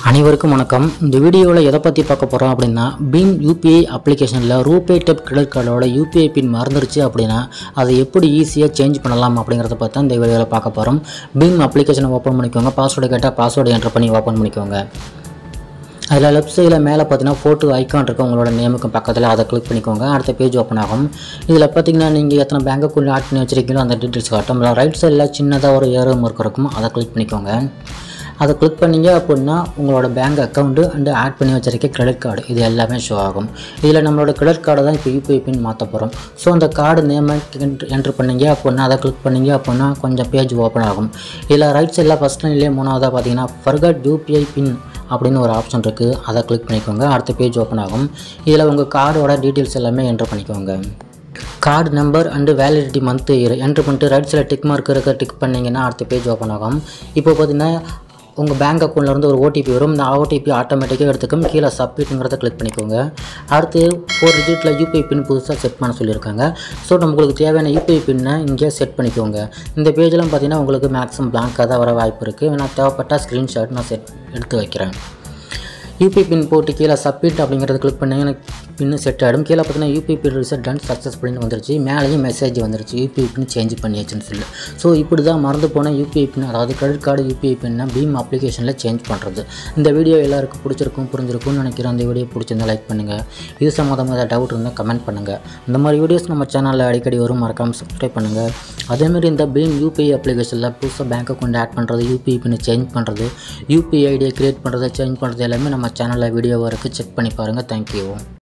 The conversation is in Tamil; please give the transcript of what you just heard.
அனைவருக்கும் வணக்கம் இந்த வீடியோவில் எதை பற்றி பார்க்க போகிறோம் அப்படின்னா பீம் யூபிஐ அப்ளிகேஷனில் ரூபே டெப் கிரெடிட் கார்டோட யூபிஐ பின் மறந்துருச்சு அப்படின்னா அதை எப்படி ஈஸியாக சேஞ்ச் பண்ணலாம் அப்படிங்கிறத பற்றி தான் இந்த வீடியோவில் பார்க்க போகிறோம் பீம் அப்ளிகேஷனை ஓப்பன் பண்ணிக்கோங்க பாஸ்வேர்டு கேட்டால் பாஸ்வேர்டு என்டர் பண்ணி ஓப்பன் பண்ணிக்கோங்க அதில் லெஃப்ட் சைடில் மேலே பார்த்தீங்கன்னா ஃபோட்டோ ஐக்கான் இருக்கும் உங்களோட நேமுக்கும் பக்கத்தில் அதை கிளிக் பண்ணிக்கோங்க அடுத்த பேஜ் ஓப்பன் ஆகும் இதில் பார்த்தீங்கன்னா நீங்கள் எத்தனை பேங்க் அக்கௌண்ட் ஆட் பண்ணி வச்சிருக்கீங்களோ அந்த டீட்டெயில்ஸ் காட்டும் இல்லை ரைட் சைடில் சின்னதாக ஒரு ஏரோ மார்க் இருக்கும் அதை கிளிக் பண்ணிக்கோங்க அதை கிளிக் பண்ணீங்க அப்படின்னா உங்களோட பேங்க் அக்கௌண்ட்டு அண்டு ஆட் பண்ணி வச்சிருக்க கிரெடிட் கார்டு இது எல்லாமே ஷோ ஆகும் இதில் நம்மளோட கிரெடிட் கார்டை தான் இப்போ யூபிஐ பின் மாற்ற போகிறோம் ஸோ அந்த கார்டு நேமை என்ட்ரு பண்ணீங்க அப்படின்னா அதை கிளிக் பண்ணீங்க அப்படின்னா கொஞ்சம் பேஜ் ஓப்பன் ஆகும் இதில் ரைட் சைடில் ஃபஸ்ட் லைன்லேயே மூணாவதாக பார்த்தீங்கன்னா ஃபர்கட் யூபிஐ பின் அப்படின்னு ஒரு ஆப்ஷன் இருக்குது அதை கிளிக் பண்ணிக்கோங்க அடுத்த பேஜ் ஓப்பன் ஆகும் இதில் உங்கள் கார்டோட டீட்டெயில்ஸ் எல்லாமே என்ட்ரு பண்ணிக்கோங்க card number and validity month year enter பண்ணிட்டு ரைட் சைடில் டிக் மார்க் இருக்க டிக் பண்ணிங்கன்னா அடுத்த பேஜ் ஓப்பன் ஆகும் இப்போ பார்த்தீங்கன்னா உங்கள் பேங்க் அக்கௌண்ட்லேருந்து ஒரு ஓடிபி வரும் இந்த ஓடிபி ஆட்டோமேட்டிக்காக எடுத்துக்கும் கீழே சப்மிட்டுங்கிறத கிளிக் பண்ணிக்கோங்க அடுத்து ஃபோர் டிஜிட்டில் யூபிஐ பின் புதுசாக செட் பண்ண சொல்லியிருக்காங்க ஸோ நம்மளுக்கு தேவையான யூபிஐ பின்னை இங்கே செட் பண்ணிக்கோங்க இந்த பேஜெலாம் பார்த்தீங்கன்னா உங்களுக்கு மேக்ஸிமம் blank-ஆ தான் வர வாய்ப்பு இருக்குது நான் தேவைப்பட்ட ஸ்க்ரீன்ஷாட் நான் செட் எடுத்து வைக்கிறேன் யூபி பின் போட்டு கீழே சப்மிட் அப்படிங்கிறத கிளிக் பண்ணி எனக்கு பின்னு செட் ஆகிடும் கீழே பார்த்தீங்கன்னா யூபி பின் ரிசல்ட் டன் சக்ஸஸ்ஃபுல்னு வந்துருச்சு மேலேயும் மெசேஜ் வந்துருச்சு யூபிஐ பின் சேஞ்ச் பண்ணியாச்சுன்னு சொல்லி ஸோ இப்படி தான் மறந்து போன யூபிஐ பின் அதாவது கிரெடிட் கார்டு யூபிஐ பின்னை பீம் அப்ளிகேஷனில் சேஞ்ச் பண்ணுறது இந்த வீடியோ எல்லாருக்கும் பிடிச்சிருக்கும் புரிஞ்சிருக்கும்னு நினைக்கிறேன் அந்த வீடியோ பிடிச்சிருந்தா லைக் பண்ணுங்கள் இது சம்மந்தமாக ஏதாவது டவுட் இருந்தால் கமெண்ட் பண்ணுங்கள் இந்த மாதிரி வீடியோஸ் நம்ம சேனலில் அடிக்கடி வரும் மறக்காமல் சப்ஸ்கிரைப் பண்ணுங்கள் அதேமாதிரி இந்த பீம் யூபிஐ அப்ளிகேஷனில் புதுசாக பேங்க் அக்கௌண்ட் ஆட் பண்ணுறது யூபிஐ பின்னை சேஞ்ச் பண்ணுறது யூபிஐ ஐடியை க்ரியேட் பண்ணுறது சேஞ்ச் பண்ணுறது எல்லாமே நம்ம சேனலில் வீடியோவாக இருக்குது செக் பண்ணி பாருங்கள் தேங்க்யூ